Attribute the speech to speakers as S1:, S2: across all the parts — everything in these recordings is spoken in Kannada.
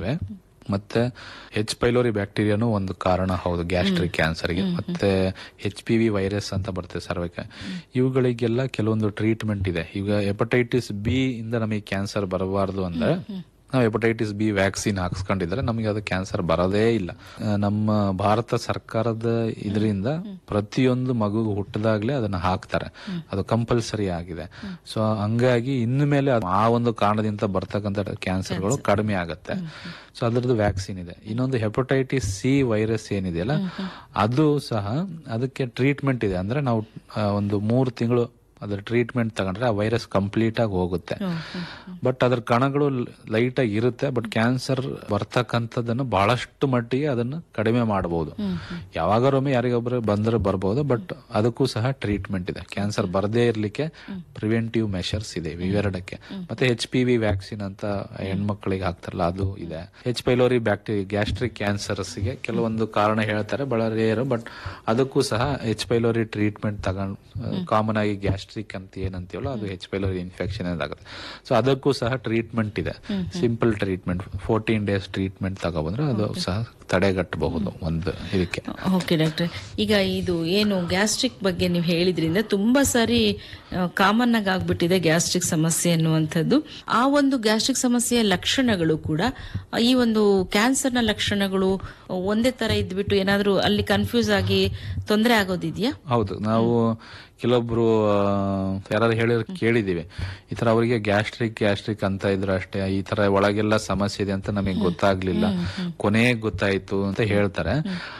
S1: ಇದಾವೆ ಮತ್ತೆ ಹೆಚ್ ಪೈಲೋರಿ ಬ್ಯಾಕ್ಟೀರಿಯಾನು ಒಂದು ಕಾರಣ ಹೌದು ಗ್ಯಾಸ್ಟ್ರಿಕ್ ಕ್ಯಾನ್ಸರ್ಗೆ ಮತ್ತೆ ಹೆಚ್ ಪಿ ವಿ ವೈರಸ್ ಅಂತ ಬರ್ತದೆ ಸರ್ವೈಕ ಇವುಗಳಿಗೆಲ್ಲ ಕೆಲವೊಂದು ಟ್ರೀಟ್ಮೆಂಟ್ ಇದೆ ಈಗ ಹೆಪಟೈಟಿಸ್ ಬಿ ಇಂದ ನಮಗೆ ಕ್ಯಾನ್ಸರ್ ಬರಬಾರ್ದು ಅಂದ್ರೆ ನಾವು ಹೆಪಟೈಟಿಸ್ ಬಿ ವ್ಯಾಕ್ಸಿನ್ ಹಾಕ್ಸ್ಕೊಂಡಿದ್ರೆ ನಮಗೆ ಅದು ಕ್ಯಾನ್ಸರ್ ಬರೋದೇ ಇಲ್ಲ ಆ, ನಮ್ಮ ಭಾರತ ಸರ್ಕಾರದ ಇದರಿಂದ ಪ್ರತಿಯೊಂದು ಮಗು ಹುಟ್ಟದಾಗ್ಲೇ ಅದನ್ನ ಹಾಕ್ತಾರೆ ಅದು ಕಂಪಲ್ಸರಿ ಆಗಿದೆ ಸೊ ಹಂಗಾಗಿ ಇನ್ನು ಮೇಲೆ ಅದು ಆ ಒಂದು ಕಾರಣದಿಂದ ಬರ್ತಕ್ಕಂಥ ಕ್ಯಾನ್ಸರ್ಗಳು ಕಡಿಮೆ ಆಗುತ್ತೆ ಸೊ ಅದರದ್ದು ವ್ಯಾಕ್ಸಿನ್ ಇದೆ ಇನ್ನೊಂದು ಹೆಪಟೈಟಿಸ್ ಸಿ ವೈರಸ್ ಏನಿದೆಯಲ್ಲ ಅದು ಸಹ ಅದಕ್ಕೆ ಟ್ರೀಟ್ಮೆಂಟ್ ಇದೆ ಅಂದ್ರೆ ನಾವು ಆ, ಒಂದು ಮೂರು ತಿಂಗಳು ಅದ್ರ ಟ್ರೀಟ್ಮೆಂಟ್ ತಗೊಂಡ್ರೆ ಆ ವೈರಸ್ ಕಂಪ್ಲೀಟ್ ಆಗಿ ಹೋಗುತ್ತೆ ಬಟ್ ಅದ್ರ ಕಣಗಳು ಲೈಟ್ ಆಗಿ ಇರುತ್ತೆ ಬಟ್ ಕ್ಯಾನ್ಸರ್ ಬರ್ತಕ್ಕಂಥದ್ದನ್ನು ಬಹಳಷ್ಟು ಮಟ್ಟಿಗೆ ಅದನ್ನು ಕಡಿಮೆ ಮಾಡಬಹುದು ಯಾವಾಗಾರೊಮ್ಮೆ ಯಾರಿಗೊಬ್ಬರು ಬಂದ್ರೆ ಬರ್ಬೋದು ಬಟ್ ಅದಕ್ಕೂ ಸಹ ಟ್ರೀಟ್ಮೆಂಟ್ ಇದೆ ಕ್ಯಾನ್ಸರ್ ಬರದೇ ಇರ್ಲಿಕ್ಕೆ ಪ್ರಿವೆಂಟಿವ್ ಮೆಷರ್ಸ್ ಇದೆ ಇವೆರಡಕ್ಕೆ ಮತ್ತೆ ಎಚ್ ಪಿ ವಿ ವ್ಯಾಕ್ಸಿನ್ ಅಂತ ಹೆಣ್ಮಕ್ಳಿಗೆ ಹಾಕ್ತಾರಲ್ಲ ಅದು ಇದೆ ಎಚ್ ಪೈಲೋರಿ ಬ್ಯಾಕ್ಟೀರಿಯಾ ಗ್ಯಾಸ್ಟ್ರಿಕ್ ಕ್ಯಾನ್ಸರ್ಸ್ಗೆ ಕೆಲವೊಂದು ಕಾರಣ ಹೇಳ್ತಾರೆ ಬಹಳ ರೇರ್ ಬಟ್ ಅದಕ್ಕೂ ಸಹ ಎಚ್ ಪೈಲೋರಿ ಟ್ರೀಟ್ಮೆಂಟ್ ತಗೊಂಡ್ ಕಾಮನ್ ಆಗಿ ಗ್ಯಾಸ್ಟ್ರಿಕ್ ಅಂತ ಏನಂತೀವಲ್ಲ ಅದು ಎಚ್ ಪೈಲೋರಿ ಇನ್ಫೆಕ್ಷನ್ ಆಗುತ್ತೆ ಸೊ ಅದಕ್ಕೂ ಸಹ ಟ್ರೀಟ್ಮೆಂಟ್ ಇದೆ simple treatment fourteen days treatment ತಗೊಬಂದ್ರೆ ಅದು ಸಹ ತಡೆಗಟ್ಟಬಹುದು ಒಂದು ಇದಕ್ಕೆ
S2: ಓಕೆ ಡಾಕ್ಟ್ರೆ ಈಗ ಇದು ಏನು ಗ್ಯಾಸ್ಟ್ರಿಕ್ ಬಗ್ಗೆ ನೀವು ಹೇಳಿದ್ರಿಂದ ತುಂಬಾ ಸಾರಿ ಕಾಮನ್ ಆಗಿ ಆಗ್ಬಿಟ್ಟಿದೆ ಗ್ಯಾಸ್ಟ್ರಿಕ್ ಸಮಸ್ಯೆ ಅನ್ನುವಂಥದ್ದು ಆ ಒಂದು ಗ್ಯಾಸ್ಟ್ರಿಕ್ ಸಮಸ್ಯೆಯ ಲಕ್ಷಣಗಳು ಕೂಡ ಆ, ಈ ಒಂದು ಕ್ಯಾನ್ಸರ್ನ ಲಕ್ಷಣಗಳು ಒಂದೇ ತರ ಇದ್ಬಿಟ್ಟು ಏನಾದ್ರೂ ಅಲ್ಲಿ ಕನ್ಫ್ಯೂಸ್ ಆಗಿ ತೊಂದರೆ ಆಗೋದಿದ್ಯಾ
S1: ಹೌದು ನಾವು ಕೆಲವೊಬ್ರು ಯಾರು ಹೇಳಿರ್ ಕೇಳಿದೀವಿ ಈ ತರ ಅವರಿಗೆ ಗ್ಯಾಸ್ಟ್ರಿಕ್ ಗ್ಯಾಸ್ಟ್ರಿಕ್ ಅಂತ ಇದ್ರು ಅಷ್ಟೇ ಈ ತರ ಒಳಗೆಲ್ಲ ಸಮಸ್ಯೆ ಇದೆ ಅಂತ ನಮಗೆ ಗೊತ್ತಾಗ್ಲಿಲ್ಲ ಕೊನೆಗೆ ಗೊತ್ತಾಯ್ತು ಅಂತ ಹೇಳ್ತಾರೆ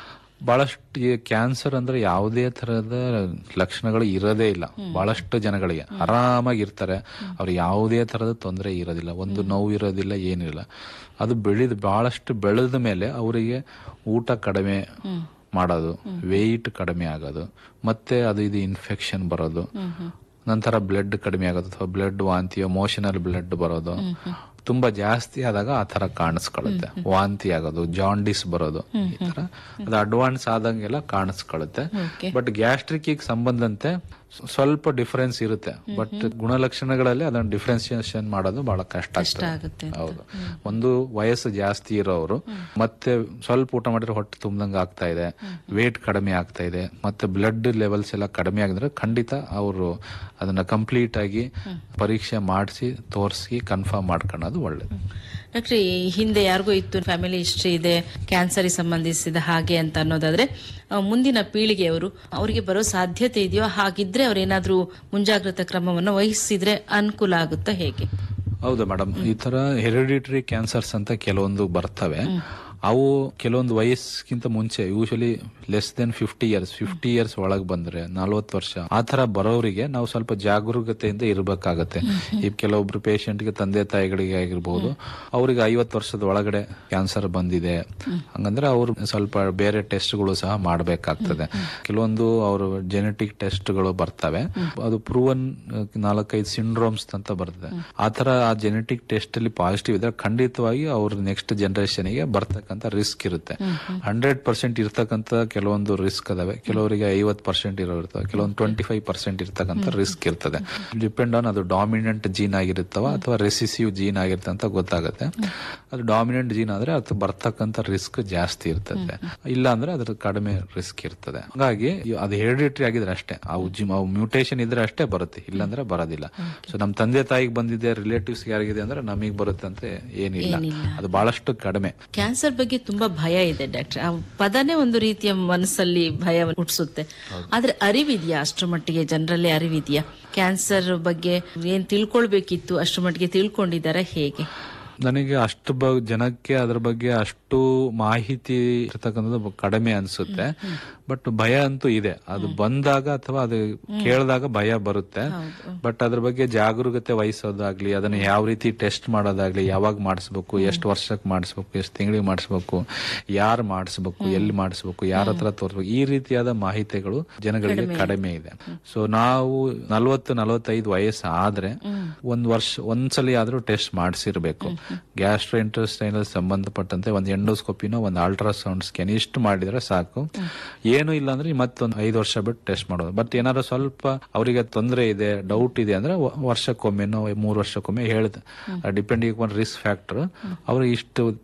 S1: ಬಹಳಷ್ಟು ಈ ಕ್ಯಾನ್ಸರ್ ಅಂದ್ರೆ ಯಾವುದೇ ತರಹದ ಲಕ್ಷಣಗಳು ಇರೋದೇ ಇಲ್ಲ ಬಹಳಷ್ಟು ಜನಗಳಿಗೆ ಆರಾಮಾಗಿ ಇರ್ತಾರೆ ಅವ್ರು ಯಾವುದೇ ತರದ ತೊಂದರೆ ಇರೋದಿಲ್ಲ ಒಂದು ನೋವು ಇರೋದಿಲ್ಲ ಏನಿಲ್ಲ ಅದು ಬೆಳೆದ ಬಹಳಷ್ಟು ಬೆಳೆದ ಮೇಲೆ ಅವರಿಗೆ ಊಟ ಕಡಿಮೆ ಮಾಡೋದು ವೆಯ್ಟ್ ಕಡಿಮೆ ಆಗೋದು ಮತ್ತೆ ಅದು ಇದು ಇನ್ಫೆಕ್ಷನ್ ಬರೋದು ನಂತರ ಬ್ಲಡ್ ಕಡಿಮೆ ಆಗೋದು ಅಥವಾ ಬ್ಲಡ್ ವಾಂತಿ ಮೋಷನಲ್ ಬ್ಲಡ್ ಬರೋದು ತುಂಬಾ ಜಾಸ್ತಿ ಆದಾಗ ಆ ತರ ಕಾಣಿಸ್ಕೊಳ್ಳುತ್ತೆ ವಾಂತಿ ಆಗೋದು ಜಾಂಡಿಸ್ ಬರೋದು ಈ ತರ ಅದು ಅಡ್ವಾನ್ಸ್ ಆದಂಗೆಲ್ಲ ಕಾಣಿಸ್ಕೊಳ್ಳುತ್ತೆ ಬಟ್ ಗ್ಯಾಸ್ಟ್ರಿಕ್ ಸಂಬಂಧಂತೆ ಸ್ವ- ಸ್ವಲ್ಪ ಡಿಫರೆನ್ಸ್ ಇರುತ್ತೆ ಬಟ್ ಗುಣಲಕ್ಷಣಗಳಲ್ಲಿ ಅದನ್ನ ಡಿಫ್ರೆನ್ಸಿಯೇಷನ್ ಮಾಡೋದು ಬಹಳ ಕಷ್ಟ ಆಗ್ತದೆ
S2: ಆಗುತ್ತೆ
S1: ಹೌದು ಒಂದು ವಯಸ್ಸು ಜಾಸ್ತಿ ಇರೋರು ಮತ್ತೆ ಸ್ವಲ್ಪ ಊಟ ಮಾಡಿದ್ರೆ ಹೊಟ್ಟೆ ತುಂಬದಂಗ ಆಗ್ತಾ ಇದೆ ವೇಟ್ ಕಡಿಮೆ ಆಗ್ತಾ ಇದೆ ಮತ್ತೆ ಬ್ಲಡ್ ಲೆವೆಲ್ಸ್ ಎಲ್ಲ ಕಡಿಮೆ ಆಗಿದ್ರೆ ಖಂಡಿತ ಅವರು ಅದನ್ನ ಕಂಪ್ಲೀಟ್ ಆಗಿ ಪರೀಕ್ಷೆ ಮಾಡಿಸಿ ತೋರಿಸಿ ಕನ್ಫರ್ಮ್ ಮಾಡ್ಕೊಳ್ಳೋದು ಒಳ್ಳೇದು
S2: ಡಾಕ್ಟ್ರೆ ಈ ಹಿಂದೆ ಯಾರಿಗೂ ಇತ್ತು ಫ್ಯಾಮಿಲಿ ಹಿಸ್ಟ್ರಿ ಇದೆ ಕ್ಯಾನ್ಸರ್ಗೆ ಸಂಬಂಧಿಸಿದ ಹಾಗೆ ಅಂತ ಅನ್ನೋದಾದ್ರೆ ಆ, ಮುಂದಿನ ಪೀಳಿಗೆಯವರು ಅವರಿಗೆ ಬರೋ ಸಾಧ್ಯತೆ ಇದೆಯೋ ಹಾಗಿದ್ರೆ ಅವ್ರೇನಾದ್ರೂ ಮುಂಜಾಗ್ರತಾ ಕ್ರಮವನ್ನು ವಹಿಸಿದ್ರೆ ಅನುಕೂಲ ಆಗುತ್ತಾ ಹೇಗೆ
S1: ಹೌದು ಮೇಡಮ್ ಈ ತರ ಹೆರಿಡಿಟರಿ ಕ್ಯಾನ್ಸರ್ಸ್ ಅಂತ ಕೆಲವೊಂದು ಬರ್ತವೆ ಅವು ಕೆಲವೊಂದು ವಯಸ್ಸಿಗಿಂತ ಮುಂಚೆ usually less than fifty years fifty years ಒಳಗೆ ಬಂದ್ರೆ ನಲ್ವತ್ತು ವರ್ಷ ಆ ತರ ಬರೋರಿಗೆ ನಾವು ಸ್ವಲ್ಪ ಜಾಗರೂಕತೆಯಿಂದ ಇರಬೇಕಾಗತ್ತೆ ಈ ಕೆಲವೊಬ್ರು patient ಗೆ ತಂದೆ ತಾಯಿಗಳಿಗೆ ಆಗಿರ್ಬೋದು ಅವ್ರಿಗೆ ಐವತ್ತು ವರ್ಷದ ಒಳಗಡೆ ಕ್ಯಾನ್ಸರ್ ಬಂದಿದೆ ಹಂಗಂದ್ರೆ ಅವರು ಸ್ವಲ್ಪ ಬೇರೆ ಟೆಸ್ಟ್ಗಳು ಸಹ ಮಾಡಬೇಕಾಗ್ತದೆ ಕೆಲವೊಂದು ಅವರು ಜೆನೆಟಿಕ್ ಟೆಸ್ಟ್ಗಳು ಬರ್ತವೆ ಅದು ಪ್ರೂವನ್ ನಾಲ್ಕೈದು ಸಿಂಡ್ರೋಮ್ಸ್ ಅಂತ ಬರ್ತದೆ ಆ ತರ ಆ ಜೆನೆಟಿಕ್ ಟೆಸ್ಟ್ ಅಲ್ಲಿ ಪಾಸಿಟಿವ್ ಇದ್ರೆ ಖಂಡಿತವಾಗಿ ಅವ್ರ ನೆಕ್ಸ್ಟ್ ಜನರೇಷನ್ ಗೆ ಬರ್ತಕ್ಕಂತ ರಿಸ್ಕ್ ಇರುತ್ತೆ ಹಂಡ್ರೆಡ್ ಪರ್ಸೆಂಟ್ ಇರ್ತಕ್ಕಂತ ಕೆಲವೊಂದು ರಿಸ್ಕ್ ಅದಾವೆ ಕೆಲವರಿಗೆ ಐವತ್ ಪರ್ಸೆಂಟ್ ಇರೋ ಇರ್ತವೆ ಕೆಲವೊಂದು ಟ್ವೆಂಟಿ ಫೈವ್ ಪರ್ಸೆಂಟ್ ಇರ್ತಕ್ಕಂತ ರಿಸ್ಕ್ ಇರ್ತದೆ ಡಿಪೆಂಡ್ ಆನ್ ಅದು ಡಾಮಿನೆಂಟ್ ಜೀನ್ ಆಗಿರುತ್ತವ ಅಥವಾ ರೆಸಿಸಿವ್ ಜೀನ್ ಆಗಿರುತ್ತೆ ಅಂತ ಗೊತ್ತಾಗುತ್ತೆ ಅದು ಡಾಮಿನೆಂಟ್ ಜೀನ್ ಆದ್ರೆ ಅದು ಬರ್ತಕ್ಕಂತ ರಿಸ್ಕ್ ಜಾಸ್ತಿ ಇರ್ತದೆ ಇಲ್ಲ ಅಂದ್ರೆ ಅದ್ರ ಕಡಿಮೆ ರಿಸ್ಕ್ ಇರ್ತದೆ ಹಾಗಾಗಿ ಇ- ಅದು ಹೆರಿಡಿಟರಿ ಆಗಿದ್ರೆ ಅಷ್ಟೇ ಅವು ಜಿಮ್ ಅವು ಮ್ಯೂಟೇಶನ್ ಇದ್ರೆ ಅಷ್ಟೇ ಬರುತ್ತೆ ಇಲ್ಲಾಂದ್ರೆ ಬರೋದಿಲ್ಲ ಸೊ ನಮ್ ತಂದೆ ತಾಯಿಗೆ ಬಂದಿದೆ ರಿಲೇಟಿವ್ಸ್ ಯಾರಿಗಿದೆ ಅಂದ್ರೆ ನಮಗ್ ಬರುತ್ತೆ ಅಂತ ಏನಿಲ್ಲ ಅದು ಬಹಳಷ್ಟು ಕಡಿಮೆ
S2: ಕ್ಯಾನ್ಸರ್ ಬಗ್ಗೆ ತುಂಬಾ ಭಯ ಇದೆ ಡಾಕ್ಟರ್ ಆ ಪದನೇ ಒಂದು ರೀತಿಯ ಮನಸ್ಸಲ್ಲಿ ಭಯ ಹುಟ್ಟಿಸುತ್ತೆ ಆದ್ರೆ ಅರಿವಿದೆಯಾ ಅಷ್ಟರ ಮಟ್ಟಿಗೆ ಜನರಲ್ಲಿ ಅರಿವಿದೆಯಾ ಕ್ಯಾನ್ಸರ್ ಬಗ್ಗೆ ಏನ್ ತಿಳ್ಕೊಳ್ಬೇಕಿತ್ತು ಅಷ್ಟರ ಮಟ್ಟಿಗೆ ತಿಳ್ಕೊಂಡಿದ್ದಾರೆ ಹೇಗೆ
S1: ನನಗೆ ಅಷ್ಟು ಬ ಜನಕ್ಕೆ ಅದ್ರ ಬಗ್ಗೆ ಅಷ್ಟು ಮಾಹಿತಿ ಇರ್ತಕ್ಕಂಥದ್ದು ಕಡಿಮೆ ಅನ್ಸುತ್ತೆ ಬಟ್ ಭಯ ಅಂತೂ ಇದೆ ಅದು ಬಂದಾಗ ಅಥವಾ ಅದು ಕೇಳಿದಾಗ ಭಯ ಬರುತ್ತೆ ಬಟ್ ಅದ್ರ ಬಗ್ಗೆ ಜಾಗರೂಕತೆ ವಹಿಸೋದಾಗ್ಲಿ ಅದನ್ನ ಯಾವ ರೀತಿ ಟೆಸ್ಟ್ ಮಾಡೋದಾಗ್ಲಿ ಯಾವಾಗ ಮಾಡಿಸ್ಬೇಕು ಎಷ್ಟು ವರ್ಷಕ್ಕೆ ಮಾಡಿಸ್ಬೇಕು ಎಷ್ಟು ತಿಂಗಳಿಗೆ ಮಾಡಿಸ್ಬೇಕು ಯಾರು ಮಾಡಿಸ್ಬೇಕು ಎಲ್ಲಿ ಮಾಡಿಸ್ಬೇಕು ಯಾರ ಹತ್ರ ತೋರಿಸ್ಬೇಕು ಈ ರೀತಿಯಾದ ಮಾಹಿತಿಗಳು ಜನಗಳಿಗೆ ಕಡಿಮೆ ಇದೆ ಸೊ ನಾವು ನಲ್ವತ್ತು ನಲವತ್ತೈದು ವಯಸ್ಸು ಆದ್ರೆ ಒಂದ್ ವರ್ಷ ಒಂದ್ಸಲಿ ಆದ್ರೂ ಟೆಸ್ಟ್ ಮಾಡಿಸಿರ್ಬೇಕು ಗ್ಯಾಸ್ಟ್ರೋ ಇಂಟೆಸ್ಟೈನಲ್ ಸಂಬಂಧಪಟ್ಟಂತೆ ಒಂದು ಎಂಡೋಸ್ಕೋಪಿನೋ ಒಂದು ಅಲ್ಟ್ರಾಸೌಂಡ್ ಸ್ಕ್ಯಾನ್ ಇಷ್ಟು ಮಾಡಿದ್ರೆ ಸಾಕು ಏನು ಇಲ್ಲ ಅಂದ್ರೆ ಮತ್ತೊಂದು ಐದು ವರ್ಷ ಬಿಟ್ಟು ಟೆಸ್ಟ್ ಮಾಡೋದು ಬಟ್ ಏನಾದ್ರು ಸ್ವಲ್ಪ ಅವರಿಗೆ ತೊಂದರೆ ಇದೆ ಡೌಟ್ ಇದೆ ಅಂದ್ರೆ ವ- ವರ್ಷಕ್ಕೊಮ್ಮೆನೋ ಮೂರು ವರ್ಷಕ್ಕೊಮ್ಮೆ ಹೇಳ್ದೆ ಡಿಪೆಂಡ್ ಒಂದು ರಿಸ್ಕ್ ಫ್ಯಾಕ್ಟರ್ ಅವ್ರಿಗೆ ಇಷ್ಟು